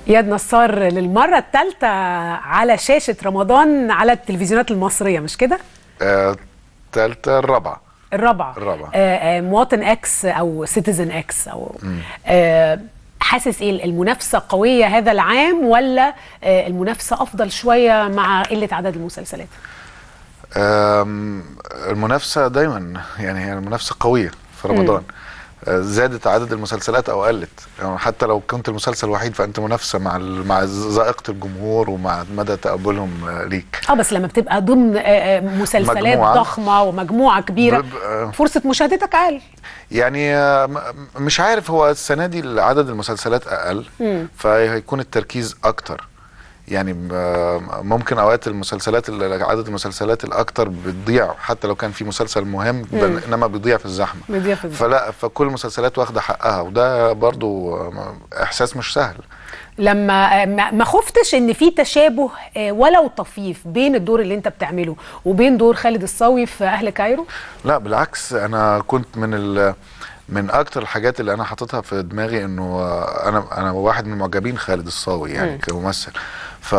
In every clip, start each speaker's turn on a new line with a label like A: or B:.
A: اياد نصار للمره الثالثه على شاشه رمضان على التلفزيونات المصريه مش كده
B: آه، التالتة الرابعة
A: الرابعه
B: الرابعة.
A: آه آه مواطن اكس او سيتيزن اكس او آه حاسس ايه المنافسه قويه هذا العام ولا آه المنافسه افضل شويه مع قله عدد المسلسلات
B: آم، المنافسة دايما يعني هي المنافسة قوية في رمضان آه، زادت عدد المسلسلات او قلت يعني حتى لو كنت المسلسل الوحيد فانت منافسه مع ال- مع ذائقه الجمهور ومع مدى تقبلهم آه، ليك
A: اه بس لما بتبقى ضمن آه آه مسلسلات
B: مجموعة.
A: ضخمه ومجموعه كبيره
B: بيبقى-
A: فرصه مشاهدتك اقل
B: يعني آه، م- مش عارف هو السنه دي عدد المسلسلات اقل فهيكون التركيز اكتر يعني آه، ممكن اوقات المسلسلات اللي- عدد المسلسلات الاكتر بتضيع حتى لو كان في مسلسل مهم بل- انما بيضيع في الزحمه
A: بيضيع في الزحمة.
B: فلا فكل المسلسلات واخده حقها وده برضو آه، احساس مش سهل
A: لما آه، ما ما خفتش ان في تشابه آه، ولو طفيف بين الدور اللي انت بتعمله وبين دور خالد الصاوي في اهل كايرو
B: لا بالعكس انا كنت من ال من اكتر الحاجات اللي انا حاططها في دماغي انه آه، انا انا واحد من معجبين خالد الصاوي يعني كممثل ف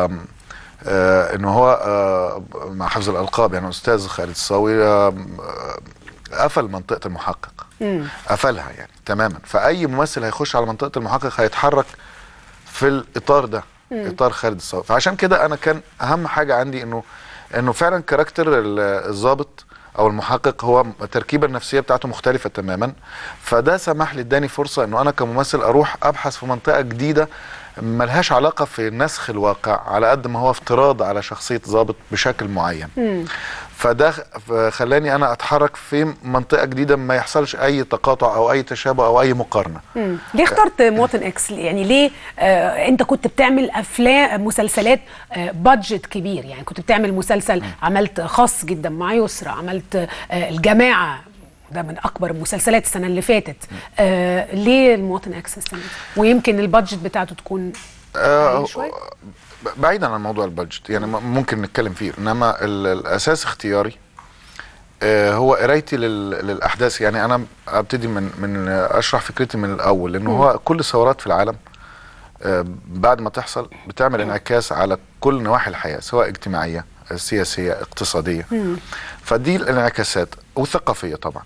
B: آه انه هو آه مع حفظ الالقاب يعني استاذ خالد الصاوي آه آه، قفل منطقه المحقق قفلها يعني تماما فاي ممثل هيخش على منطقه المحقق هيتحرك في الاطار ده اطار خالد الصاوي فعشان كده انا كان اهم حاجه عندي انه انه فعلا كاركتر ال- الضابط او المحقق هو التركيبه النفسيه بتاعته مختلفه تماما فده سمح لي اداني فرصه انه انا كممثل اروح ابحث في منطقه جديده ملهاش علاقه في نسخ الواقع على قد ما هو افتراض على شخصيه ضابط بشكل معين فده خ- خلاني انا اتحرك في منطقه جديده ما يحصلش اي تقاطع او اي تشابه او اي مقارنه
A: مم. ليه اخترت مواطن اكس يعني ليه آه انت كنت بتعمل افلام مسلسلات آه بادجت كبير يعني كنت بتعمل مسلسل عملت خاص جدا مع يسرا عملت آه الجماعه ده من اكبر المسلسلات السنه اللي فاتت آه ليه المواطن اكس السنه دي ويمكن البادجت بتاعته تكون
B: آه،
A: أقل شوية؟
B: ب- بعيدا عن موضوع البادجت يعني م- ممكن نتكلم فيه انما ال- الاساس اختياري آه، هو قرايتي لل- للاحداث يعني انا ابتدي من من اشرح فكرتي من الاول لانه هو كل الثورات في العالم آه، بعد ما تحصل بتعمل انعكاس على كل نواحي الحياه سواء اجتماعيه سياسيه اقتصاديه فدي الانعكاسات والثقافيه طبعا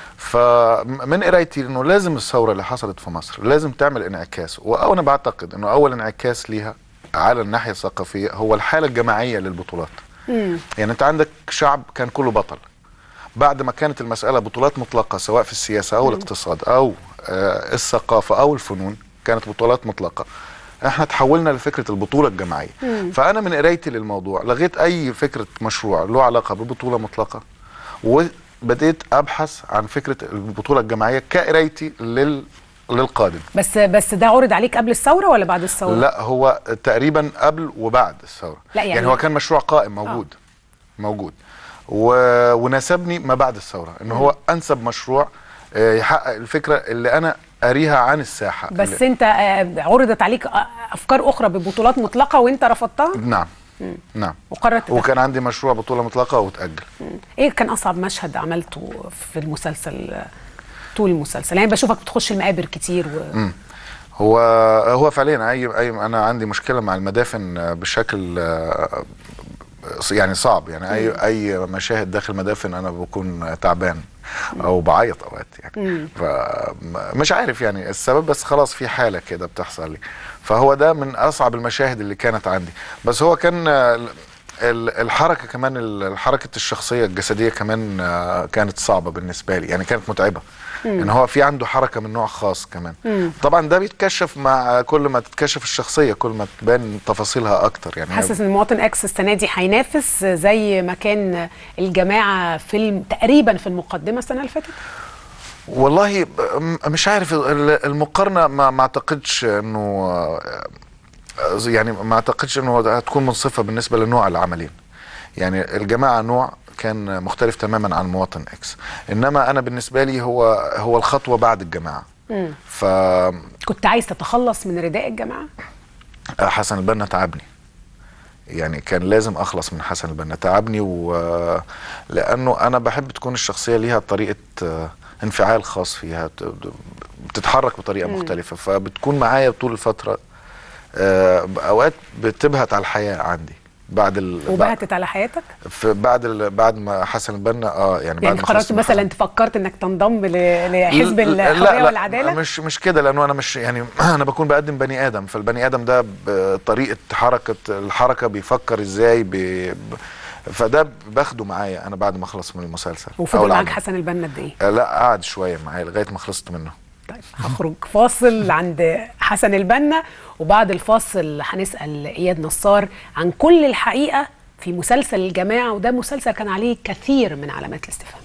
B: فمن قرايتي انه لازم الثوره اللي حصلت في مصر لازم تعمل انعكاس وانا بعتقد انه اول انعكاس ليها على الناحيه الثقافيه هو الحاله الجماعيه للبطولات يعني انت عندك شعب كان كله بطل بعد ما كانت المساله بطولات مطلقه سواء في السياسه او الاقتصاد او آه الثقافه او الفنون كانت بطولات مطلقه احنا تحولنا لفكره البطوله الجماعيه فانا من قرايتي للموضوع لغيت اي فكره مشروع له علاقه ببطوله مطلقه وبديت ابحث عن فكره البطوله الجماعيه كقرايتي لل للقادم
A: بس بس ده عرض عليك قبل الثوره ولا بعد الثوره
B: لا هو تقريبا قبل وبعد الثوره
A: لا يعني-
B: يعني هو كان مشروع قائم موجود آه. موجود و... وناسبني ما بعد الثوره ان هو انسب مشروع آه، يحقق الفكره اللي انا قاريها عن الساحه
A: بس
B: اللي...
A: انت آه، عرضت عليك آه، افكار اخرى ببطولات مطلقه وانت رفضتها
B: نعم نعم
A: وقررت تدخل.
B: وكان عندي مشروع بطوله مطلقه وتاجل
A: ايه كان اصعب مشهد عملته في المسلسل آه، طول المسلسل يعني بشوفك بتخش المقابر كتير و...
B: هو هو فعليا اي اي انا عندي مشكله مع المدافن آه، بشكل آه، يعني صعب يعني اي اي مشاهد داخل مدافن انا بكون تعبان او بعيط اوقات يعني فمش عارف يعني السبب بس خلاص في حاله كده بتحصل لي فهو ده من اصعب المشاهد اللي كانت عندي بس هو كان آه، ال- الحركه كمان ال- حركه الشخصيه الجسديه كمان آه، كانت صعبه بالنسبه لي يعني كانت متعبه ان هو في عنده حركه من نوع خاص كمان طبعا ده بيتكشف مع كل ما تتكشف الشخصيه كل ما تبان تفاصيل اكتر يعني
A: حاسس ان مواطن اكس السنه دي هينافس زي ما كان الجماعه فيلم تقريبا في المقدمه السنه اللي فاتت
B: والله ب- م- مش عارف ال- المقارنه ما ما اعتقدش انه آه، يعني ما اعتقدش انه ده هتكون منصفه بالنسبه لنوع العملين يعني الجماعه نوع كان مختلف تماما عن مواطن اكس انما انا بالنسبه لي هو هو الخطوه بعد الجماعه فحسن
A: كنت عايز تتخلص من رداء الجماعه
B: البنا تعبني يعني كان لازم اخلص من حسن البنا تعبني و لانه انا بحب تكون الشخصيه ليها طريقه آه، انفعال خاص فيها ت- بتتحرك بطريقه مختلفه فبتكون معايا طول الفتره آه، اوقات بتبهت على الحياه عندي بعد ال...
A: وبهتت على حياتك
B: في بعد ال... بعد ما حسن البنا اه يعني بعد
A: يعني
B: ما
A: قررت
B: خلصت
A: مثلا
B: المرحلة.
A: انت فكرت انك تنضم ل- لحزب
B: لا-
A: الحريه
B: لا
A: والعداله
B: مش مش كده لانه انا مش يعني انا بكون بقدم بني ادم فالبني ادم ده بطريقه حركه الحركه بيفكر ازاي بي ب- فده باخده معايا انا بعد ما اخلص من المسلسل أو
A: وفضل معاك
B: العمل.
A: حسن البنا قد ايه
B: آه، لا قعد شويه معايا لغايه ما خلصت منه
A: طيب هخرج فاصل عند حسن البنا وبعد الفاصل هنسال اياد نصار عن كل الحقيقه في مسلسل الجماعه وده مسلسل كان عليه كثير من علامات الاستفهام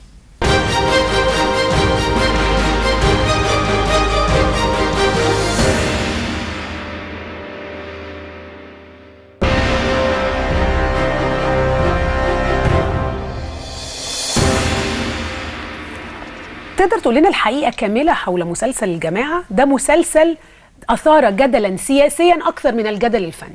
A: تقدر تقول لنا الحقيقه كامله حول مسلسل الجماعه ده مسلسل اثار جدلا سياسيا اكثر من الجدل الفني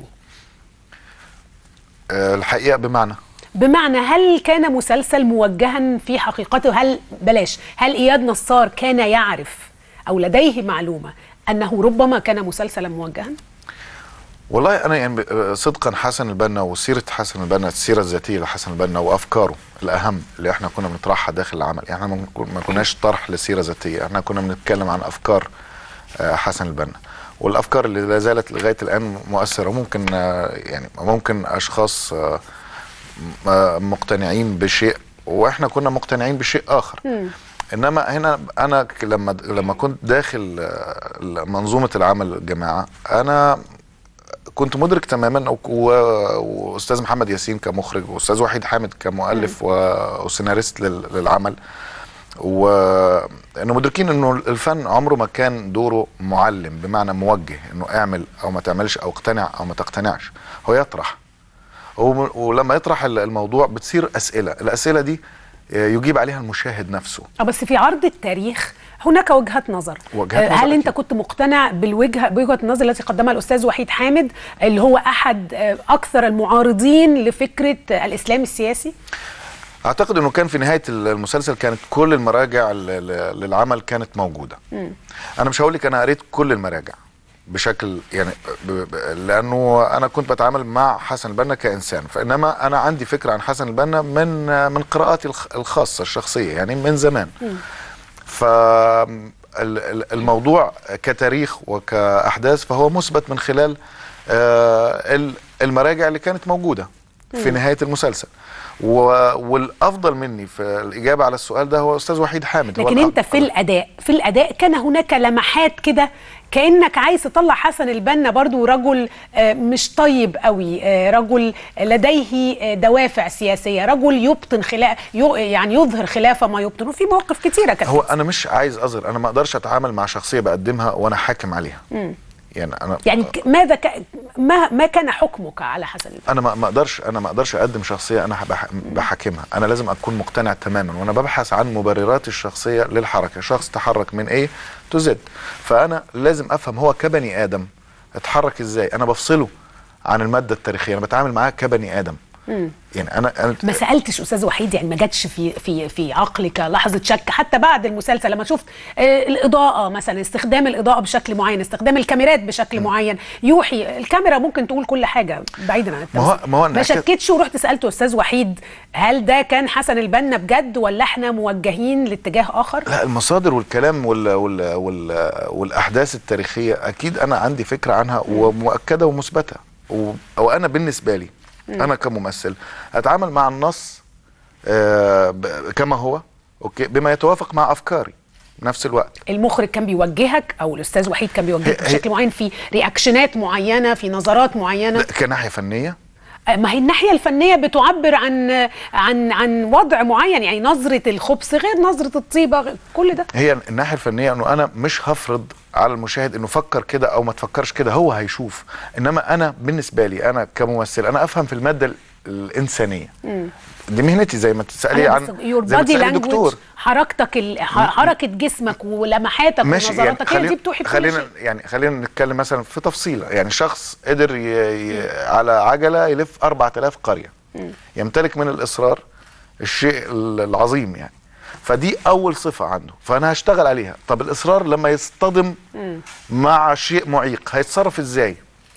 B: آه، الحقيقه بمعنى
A: بمعنى هل كان مسلسل موجها في حقيقته هل بلاش هل اياد نصار كان يعرف او لديه معلومه انه ربما كان مسلسلا موجها
B: والله انا يعني ب- صدقا حسن البنا وسيره حسن البنا السيره الذاتيه لحسن البنا وافكاره الاهم اللي احنا كنا بنطرحها داخل العمل يعني احنا ما كن- ما كناش طرح لسيره ذاتيه احنا كنا بنتكلم عن افكار آه، حسن البنا والافكار اللي لا زالت لغايه الان مؤثره ممكن آه، يعني ممكن اشخاص آه، م- آه، مقتنعين بشيء واحنا كنا مقتنعين بشيء اخر انما هنا انا ك- لما لما كنت داخل آه، منظومه العمل الجماعه انا كنت مدرك تماما و- و- واستاذ محمد ياسين كمخرج واستاذ وحيد حامد كمؤلف و- وسيناريست لل- للعمل وانه مدركين انه الفن عمره ما كان دوره معلم بمعنى موجه انه اعمل او ما تعملش او اقتنع او ما تقتنعش هو يطرح وم- ولما يطرح ال- الموضوع بتصير اسئله الاسئله دي آه، يجيب عليها المشاهد نفسه
A: اه بس في عرض التاريخ هناك وجهات نظر
B: وجهات
A: آه،
B: نظر
A: هل انت
B: أكيد.
A: كنت مقتنع بالوجهه بوجهه النظر التي قدمها الاستاذ وحيد حامد اللي هو احد آه، اكثر المعارضين لفكره آه، الاسلام السياسي
B: اعتقد انه كان في نهايه المسلسل كانت كل المراجع ل- ل- للعمل كانت موجوده انا مش هقول لك انا قريت كل المراجع بشكل يعني ب ب لانه انا كنت بتعامل مع حسن البنا كانسان فانما انا عندي فكره عن حسن البنا من من قراءاتي الخ- الخاصه الشخصيه يعني من زمان فالموضوع كتاريخ وكاحداث فهو مثبت من خلال آه، ال- المراجع اللي كانت موجوده في نهايه المسلسل و- والافضل مني في الاجابه على السؤال ده هو استاذ وحيد حامد هو
A: لكن انت
B: الأ-
A: في الاداء في الاداء كان هناك لمحات كده كانك عايز تطلع حسن البنا برضو رجل آه، مش طيب قوي آه، رجل لديه آه، دوافع سياسيه رجل يبطن خلاف يعني يظهر خلاف ما يبطن وفي مواقف كتيره كانت
B: هو انا مش عايز اظهر انا ما اقدرش اتعامل مع شخصيه بقدمها وانا حاكم عليها يعني انا
A: يعني ك- ماذا ك... ما ما كان حكمك على حسن البنا
B: انا ما ما اقدرش انا ما اقدرش اقدم شخصيه انا بح- بحاكمها انا لازم اكون مقتنع تماما وانا ببحث عن مبررات الشخصيه للحركه شخص تحرك من ايه تو زد فانا لازم افهم هو كبني ادم اتحرك ازاي انا بفصله عن الماده التاريخيه انا بتعامل معاه كبني ادم يعني انا انا
A: ما سالتش استاذ وحيد يعني ما جاتش في في في عقلك لحظه شك حتى بعد المسلسل لما شفت آه، الاضاءه مثلا استخدام الاضاءه بشكل معين استخدام الكاميرات بشكل معين يوحي الكاميرا ممكن تقول كل حاجه بعيدا عن
B: ما هو-
A: التمثيل
B: ما هو
A: ما
B: أنا أكيد-
A: شكتش ورحت سالته استاذ وحيد هل ده كان حسن البنا بجد ولا احنا موجهين لاتجاه اخر
B: لا المصادر والكلام وال وال وال والاحداث التاريخيه اكيد انا عندي فكره عنها ومؤكده ومثبته و- او انا بالنسبه لي انا كممثل اتعامل مع النص آه، ب- كما هو اوكي بما يتوافق مع افكاري نفس الوقت
A: المخرج كان بيوجهك او الاستاذ وحيد كان بيوجهك
B: هي- هي-
A: بشكل معين في رياكشنات معينه في نظرات معينه
B: لا، كناحيه فنيه
A: ما هي الناحيه الفنيه بتعبر عن عن عن وضع معين يعني نظره الخبث غير نظره الطيبه غير كل ده
B: هي الناحيه الفنيه انه انا مش هفرض على المشاهد انه فكر كده او ما تفكرش كده هو هيشوف انما انا بالنسبه لي انا كممثل انا افهم في الماده ال- الانسانيه دي مهنتي زي ما تسالي عن
A: يور
B: زي ما
A: بادي
B: تسالي
A: لانجوج
B: دكتور
A: حركتك ال- ح- حركه جسمك ولمحاتك
B: ماشي يعني
A: ونظراتك هي
B: خلينا
A: دي بتوحي بكل
B: خلينا
A: شيء.
B: يعني خلينا نتكلم مثلا في تفصيله يعني شخص قدر ي... ي... على عجله يلف 4000 قريه يمتلك من الاصرار الشيء ال- العظيم يعني فدي اول صفه عنده فانا هشتغل عليها طب الاصرار لما يصطدم مع شيء معيق هيتصرف ازاي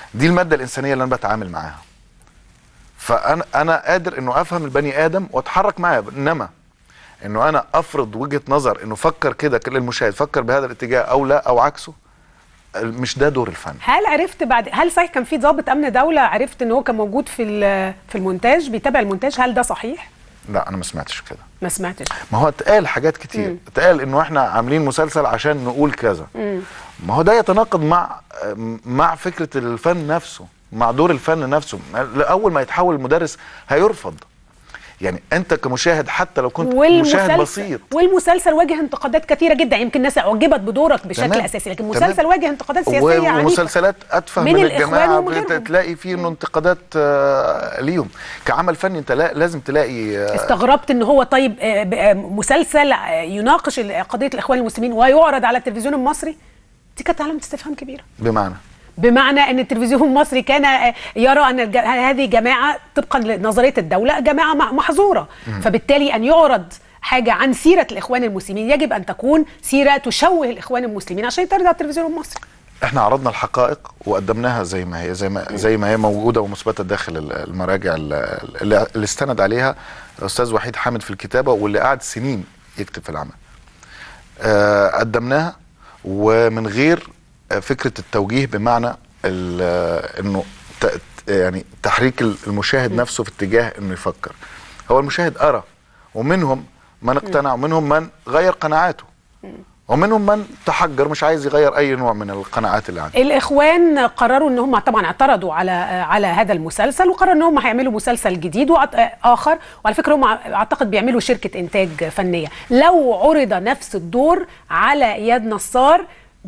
B: دي الماده الانسانيه اللي انا بتعامل معاها فانا انا قادر انه افهم البني ادم واتحرك معاه انما انه انا افرض وجهه نظر انه فكر كده كل المشاهد فكر بهذا الاتجاه او لا او عكسه مش ده دور الفن
A: هل عرفت بعد هل صحيح كان في ضابط امن دوله عرفت ان هو كان موجود في ال- في المونتاج بيتابع المونتاج هل ده صحيح
B: لا انا ما سمعتش كده
A: ما سمعتش
B: ما هو اتقال حاجات كتير اتقال انه احنا عاملين مسلسل عشان نقول كذا ما هو ده يتناقض مع مع فكره الفن نفسه مع دور الفن نفسه اول ما يتحول المدرس هيرفض يعني انت كمشاهد حتى لو كنت مشاهد بسيط
A: والمسلسل واجه انتقادات كثيره جدا يمكن الناس اعجبت بدورك بشكل
B: تمام.
A: اساسي لكن
B: تمام.
A: مسلسل واجه انتقادات سياسيه عنيفه
B: ومسلسلات اتفه
A: من
B: من,
A: الإخوان
B: الجماعه
A: ومن غيرهم.
B: تلاقي فيه انه انتقادات آه، ليهم كعمل فني انت لا- لازم تلاقي آه،
A: استغربت ان هو طيب آه، ب- آه، مسلسل آه، يناقش ال- قضيه الاخوان المسلمين ويعرض على التلفزيون المصري دي كانت علامه استفهام كبيره
B: بمعنى
A: بمعنى ان التلفزيون المصري كان آه، يرى ان الج- هذه جماعه طبقا لنظريه الدوله جماعه م- محظوره فبالتالي ان يعرض حاجه عن سيره الاخوان المسلمين يجب ان تكون سيره تشوه الاخوان المسلمين عشان تعرض على التلفزيون المصري
B: احنا عرضنا الحقائق وقدمناها زي ما هي زي ما زي ما هي موجوده ومثبته داخل ال- المراجع ال- اللي اللي استند عليها الاستاذ وحيد حامد في الكتابه واللي قعد سنين يكتب في العمل. آه، قدمناها ومن غير آه، فكره التوجيه بمعنى ال- آه، انه ت- يعني تحريك المشاهد نفسه في اتجاه انه يفكر. هو المشاهد ارى ومنهم من اقتنع ومنهم من غير قناعاته. ومنهم من تحجر مش عايز يغير اي نوع من القناعات اللي عنده
A: الاخوان قرروا ان هم طبعا اعترضوا على على هذا المسلسل وقرروا ان هم هيعملوا مسلسل جديد وأعت- اخر وعلى فكره هم اعتقد بيعملوا شركه انتاج فنيه لو عرض نفس الدور على اياد نصار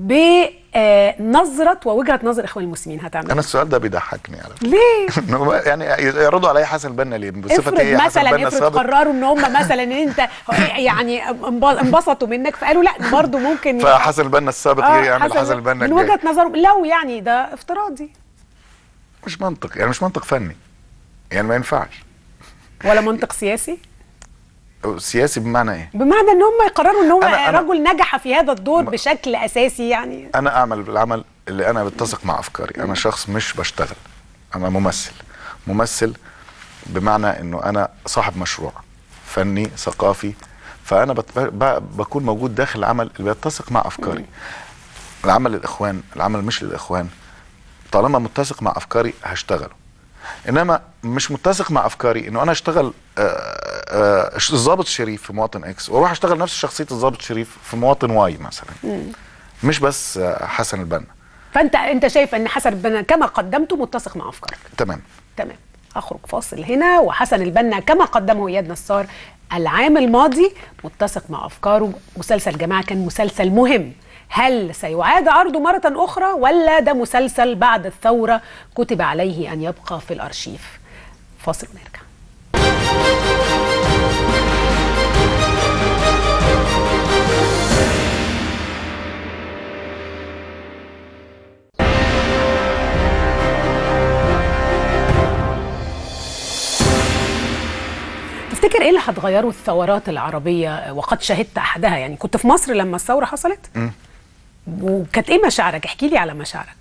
A: بنظره ووجهه نظر اخوان المسلمين هتعمل
B: انا السؤال ده بيضحكني على فكرة.
A: ليه
B: إنه يعني يعرضوا علي حسن البنا ليه بصفه
A: افرض
B: ايه حسن
A: مثلا
B: البنا
A: افرض
B: السابق
A: قرروا ان هم مثلا ان انت يعني انب- انبسطوا منك فقالوا لا برضه ممكن
B: فحسن البنا السابق
A: آه،
B: يعمل حسن البنا
A: من
B: الجاي
A: وجهه نظرهم لو يعني ده افتراضي
B: مش منطق يعني مش منطق فني يعني ما ينفعش
A: ولا منطق سياسي
B: سياسي بمعنى ايه
A: بمعنى ان هم يقرروا ان هو
B: أنا- أنا-
A: رجل نجح في هذا الدور بشكل اساسي يعني
B: انا اعمل بالعمل اللي انا بتسق مع افكاري انا شخص مش بشتغل انا ممثل ممثل بمعنى انه انا صاحب مشروع فني ثقافي فانا بت... ب... بكون موجود داخل العمل اللي بيتسق مع افكاري العمل للاخوان العمل مش للاخوان طالما متسق مع افكاري هشتغله انما مش متسق مع افكاري انه انا اشتغل آه، آه، الضابط شريف في مواطن اكس واروح اشتغل نفس شخصيه الضابط شريف في مواطن واي مثلا مش بس آه، حسن البنا
A: فانت انت شايف ان حسن البنا كما قدمته متسق مع افكارك
B: تمام
A: تمام اخرج فاصل هنا وحسن البنا كما قدمه اياد نصار العام الماضي متسق مع افكاره مسلسل جماعه كان مسلسل مهم هل سيعاد عرضه مرة أخرى ولا ده مسلسل بعد الثورة كتب عليه أن يبقى في الأرشيف فاصل ونرجع تفتكر ايه اللي هتغيره الثورات العربيه وقد شهدت احدها يعني كنت في مصر لما الثوره حصلت وكانت ايه مشاعرك احكي لي على مشاعرك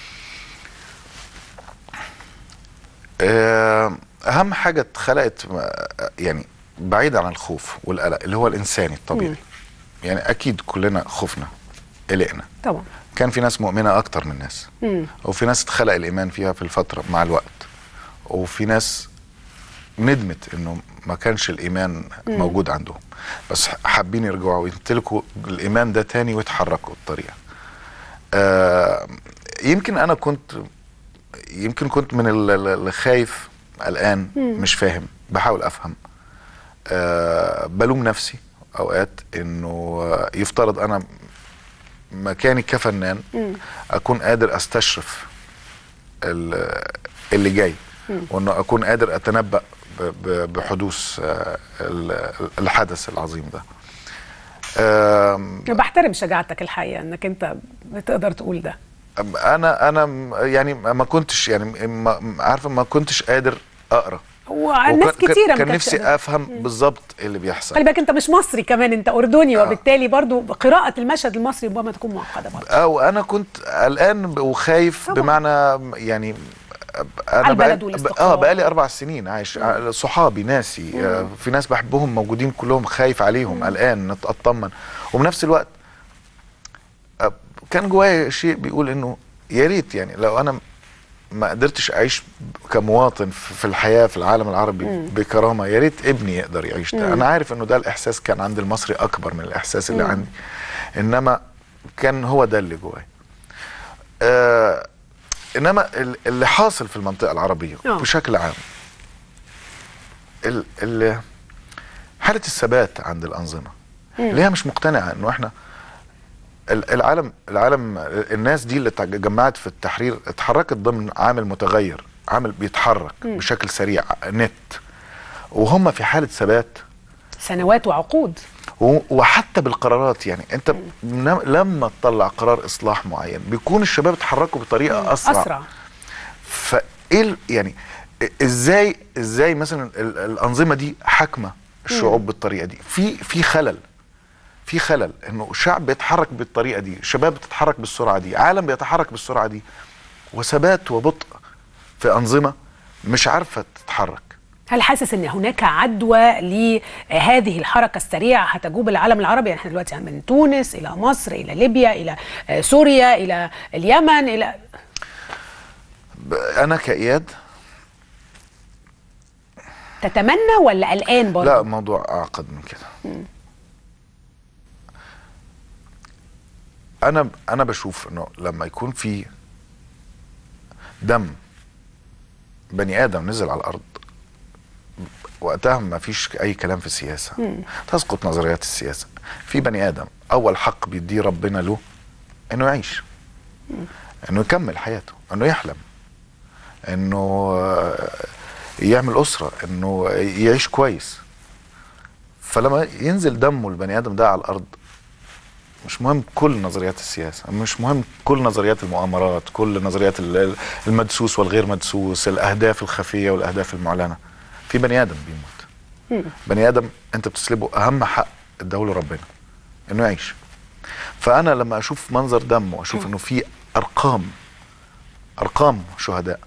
B: آه، اهم حاجه اتخلقت آه، يعني بعيد عن الخوف والقلق اللي هو الانساني الطبيعي يعني اكيد كلنا خفنا قلقنا
A: طبعا
B: كان في ناس مؤمنه اكتر من ناس
A: مم.
B: وفي ناس اتخلق الايمان فيها في الفتره مع الوقت وفي ناس ندمت انه ما كانش الايمان موجود عندهم بس حابين يرجعوا ويمتلكوا الايمان ده تاني ويتحركوا الطريقه آه يمكن انا كنت يمكن كنت من ال- ال- اللي خايف قلقان مش فاهم بحاول افهم آه بلوم نفسي اوقات انه آه، يفترض انا مكاني كفنان اكون قادر استشرف ال- اللي جاي وانه اكون قادر اتنبأ ب- ب- بحدوث آه، ال- الحدث العظيم ده آم،
A: أنا بحترم شجاعتك الحقيقه انك انت بتقدر تقول ده
B: انا انا م- يعني ما كنتش يعني ما- عارفه ما كنتش قادر اقرا
A: وناس
B: وكان-
A: كتيره ما
B: كان
A: كانتش
B: نفسي
A: قادرة.
B: افهم بالظبط ايه اللي بيحصل
A: خلي بالك انت مش مصري كمان انت اردني وبالتالي برضو قراءه المشهد المصري ربما تكون معقده برضو
B: او انا كنت قلقان ب- وخايف
A: طبعاً.
B: بمعنى يعني
A: على
B: انا
A: البلد
B: بقالي-
A: والاستقرار.
B: اه بقالي اربع سنين عايش ع- صحابي ناسي آه، في ناس بحبهم موجودين كلهم خايف عليهم قلقان نت- اطمن وبنفس الوقت آه، كان جوايا شيء بيقول انه يا ريت يعني لو انا ما قدرتش اعيش كمواطن في في الحياه في العالم العربي بكرامه يا ريت ابني يقدر يعيش ده انا عارف انه ده الاحساس كان عند المصري اكبر من الاحساس اللي عندي انما كان هو ده اللي جوايا آه انما ال- اللي حاصل في المنطقه العربيه
A: آه.
B: بشكل عام ال ال حاله الثبات عند الانظمه اللي هي مش مقتنعه انه احنا ال- العالم العالم الناس دي اللي تجمعت في التحرير اتحركت ضمن عامل متغير عامل بيتحرك بشكل سريع نت وهم في حاله ثبات
A: سنوات وعقود
B: و- وحتى بالقرارات يعني انت نم- لما تطلع قرار اصلاح معين بيكون الشباب اتحركوا بطريقه اسرع
A: اسرع
B: فايه ال- يعني ازاي ازاي مثلا ال- الانظمه دي حاكمه الشعوب بالطريقه دي في في خلل في خلل انه شعب بيتحرك بالطريقه دي شباب بتتحرك بالسرعه دي عالم بيتحرك بالسرعه دي وثبات وبطء في انظمه مش عارفه تتحرك
A: هل حاسس ان هناك عدوى لهذه الحركه السريعه هتجوب العالم العربي يعني احنا دلوقتي من تونس الى مصر الى ليبيا الى آه، سوريا الى اليمن الى
B: ب- انا كاياد
A: تتمنى ولا قلقان برضه
B: لا الموضوع اعقد من كده انا انا بشوف انه لما يكون في دم بني ادم نزل على الارض وقتها ما فيش اي كلام في السياسه تسقط نظريات السياسه في بني ادم اول حق بيديه ربنا له انه يعيش انه يكمل حياته انه يحلم انه آه، يعمل اسره انه يعيش كويس فلما ينزل دمه البني ادم ده على الارض مش مهم كل نظريات السياسه مش مهم كل نظريات المؤامرات كل نظريات ال- المدسوس والغير مدسوس الاهداف الخفيه والاهداف المعلنه في بني ادم بيموت بني ادم انت بتسلبه اهم حق اداهوله ربنا انه يعيش فانا لما اشوف منظر دم واشوف انه في ارقام ارقام شهداء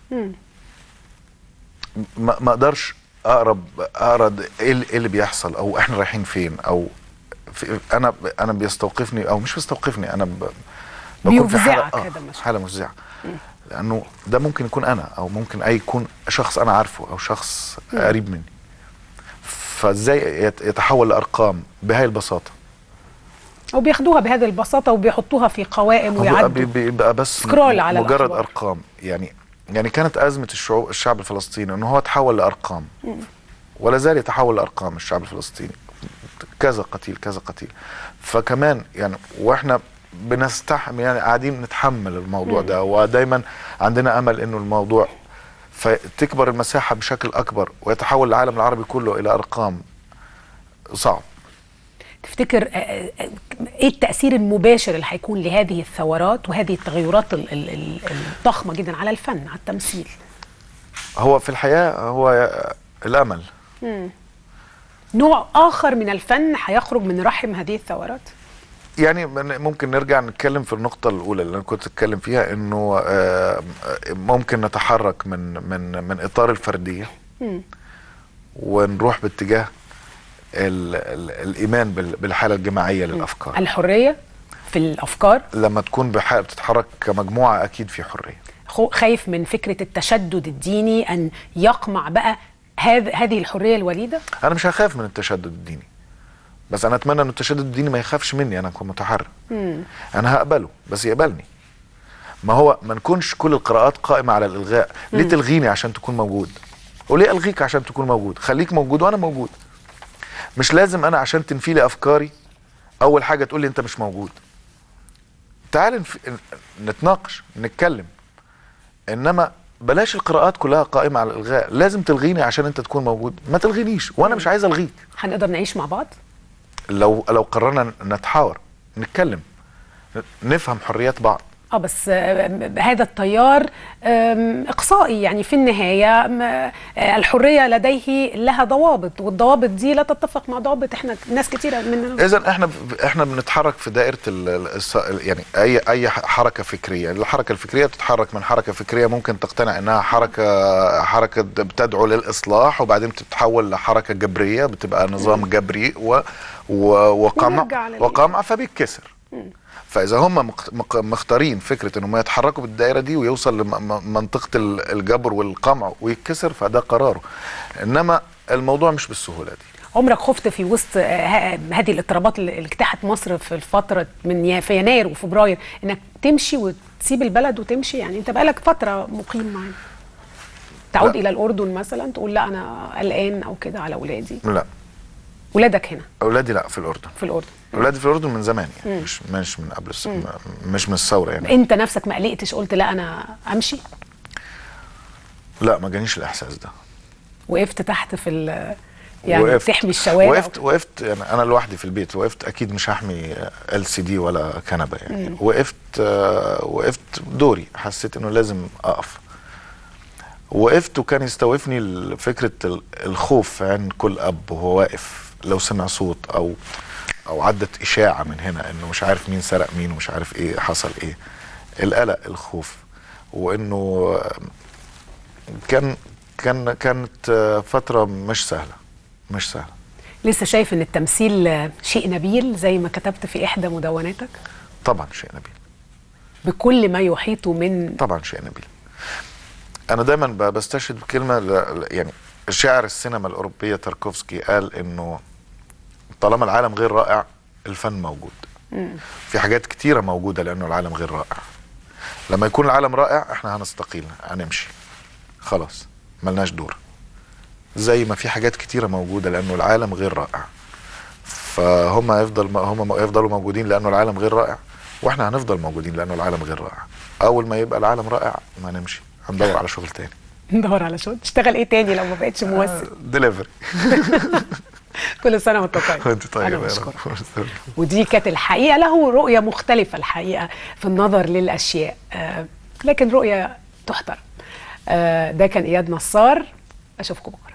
B: ما ما اقدرش اقرب اقرب ايه اللي- إيه اللي بيحصل او احنا رايحين فين او في انا انا بيستوقفني او مش بيستوقفني انا ب بكون في حاله
A: بيفزعك
B: آه
A: هذا المشهد.
B: حاله مفزعه لانه ده ممكن يكون انا او ممكن اي يكون شخص انا عارفه او شخص قريب مني فازاي يت- يتحول لارقام بهاي البساطه
A: وبياخدوها بهذه البساطه وبيحطوها في قوائم
B: هو بيبقى,
A: ويعدوا
B: بيبقى بس
A: سكرول على
B: مجرد
A: الأخبار.
B: ارقام يعني يعني كانت ازمه الشعوب الشعب الفلسطيني انه هو تحول لارقام ولا زال يتحول لارقام الشعب الفلسطيني كذا قتيل كذا قتيل فكمان يعني واحنا بنستحمل يعني قاعدين نتحمل الموضوع ده ودايما عندنا امل انه الموضوع فتكبر المساحه بشكل اكبر ويتحول العالم العربي كله الى ارقام صعب
A: تفتكر آه، آه، ايه التاثير المباشر اللي هيكون لهذه الثورات وهذه التغيرات ال- ال- ال- الضخمه جدا على الفن على التمثيل
B: هو في الحياه هو الامل
A: نوع اخر من الفن هيخرج من رحم هذه الثورات
B: يعني من- ممكن نرجع نتكلم في النقطة الأولى اللي أنا كنت أتكلم فيها إنه آه، ممكن نتحرك من من من إطار الفردية ونروح باتجاه ال ال الإيمان بال- بالحالة الجماعية للأفكار
A: الحريه في الافكار
B: لما تكون بحالة بتتحرك كمجموعة أكيد في حرية
A: خو- خايف من فكره التشدد الديني ان يقمع بقى هذ- هذه الحريه الوليده
B: أنا مش هخاف من التشدد الديني بس أنا أتمنى إن التشدد الديني ما يخافش مني أنا أكون متحرر أنا هقبله بس يقبلني ما هو ما نكونش كل القراءات قائمة على الإلغاء ليه تلغيني عشان تكون موجود وليه ألغيك عشان تكون موجود خليك موجود وأنا موجود مش لازم أنا عشان تنفي لي أفكاري أول حاجة تقول لي أنت مش موجود تعال نف... نتناقش نتكلم إنما بلاش القراءات كلها قائمة على الإلغاء لازم تلغيني عشان أنت تكون موجود ما تلغينيش وأنا مش عايز ألغيك
A: هنقدر نعيش مع بعض
B: لو لو قررنا نتحاور نتكلم نفهم حريات بعض
A: اه بس آه، هذا التيار آم، اقصائي يعني في النهايه آم، آه، الحريه لديه لها ضوابط والضوابط دي لا تتفق مع ضوابط احنا ناس كتيره مننا
B: اذا احنا احنا بنتحرك في دائره ال- ال- الص- يعني اي اي حركه فكريه الحركه الفكريه بتتحرك من حركه فكريه ممكن تقتنع انها حركه حركه بتدعو للاصلاح وبعدين بتتحول لحركه جبريه بتبقى نظام جبري و و وقمع
A: ونرجع لل-
B: وقمع فبيتكسر فاذا هم مق- مق- مختارين فكره انهم يتحركوا بالدائره دي ويوصل لمنطقه الجبر والقمع ويتكسر فده قراره انما الموضوع مش بالسهوله دي
A: عمرك خفت في وسط آه، ه- هذه الاضطرابات اللي اجتاحت مصر في الفتره من يا- في يناير وفبراير انك تمشي وتسيب البلد وتمشي يعني انت بقالك فتره مقيم معانا تعود
B: لا.
A: الى الاردن مثلا تقول لا انا قلقان او كده على اولادي
B: لا
A: ولادك هنا
B: اولادي لا في الاردن
A: في الاردن
B: اولادي في الاردن من زمان يعني مش مش من قبل الس... مش من الثوره يعني
A: انت نفسك ما قلقتش قلت لا انا امشي
B: لا ما جانيش الاحساس ده
A: وقفت تحت في ال- يعني تحمي الشوارع
B: وقفت وقفت يعني انا لوحدي في البيت وقفت اكيد مش هحمي ال سي دي ولا كنبه يعني وقفت آه، وقفت دوري حسيت انه لازم اقف وقفت وكان يستوقفني ال- فكره ال- الخوف عن كل اب وهو واقف لو سمع صوت او او عدت اشاعه من هنا انه مش عارف مين سرق مين ومش عارف ايه حصل ايه القلق الخوف وانه كان كان كانت آه، فتره مش سهله مش سهله
A: لسه شايف ان التمثيل آه، شيء نبيل زي ما كتبت في احدى مدوناتك
B: طبعا شيء نبيل
A: بكل ما يحيط من
B: طبعا شيء نبيل انا دايما ب- بستشهد بكلمه ل- ل- يعني شاعر السينما الاوروبيه تاركوفسكي قال انه طالما العالم غير رائع الفن موجود في حاجات كتيره موجوده لانه العالم غير رائع لما يكون العالم رائع احنا هنستقيل هنمشي خلاص ملناش دور زي ما في حاجات كتيره موجوده لانه العالم غير رائع فهم هيفضل هم هيفضلوا موجودين لانه العالم غير رائع واحنا هنفضل موجودين لانه العالم غير رائع اول ما يبقى العالم رائع ما نمشي هندور على شغل تاني
A: ندور على شغل تشتغل ايه تاني لو ما بقتش ممثل
B: ديليفري
A: كل سنه وانت طيب
B: وانت طيب
A: انا
B: يا
A: بشكرك
B: رب
A: ودي كانت الحقيقه له رؤيه مختلفه الحقيقه في النظر للاشياء آه لكن رؤيه تحترم آه ده كان اياد نصار اشوفكم بكره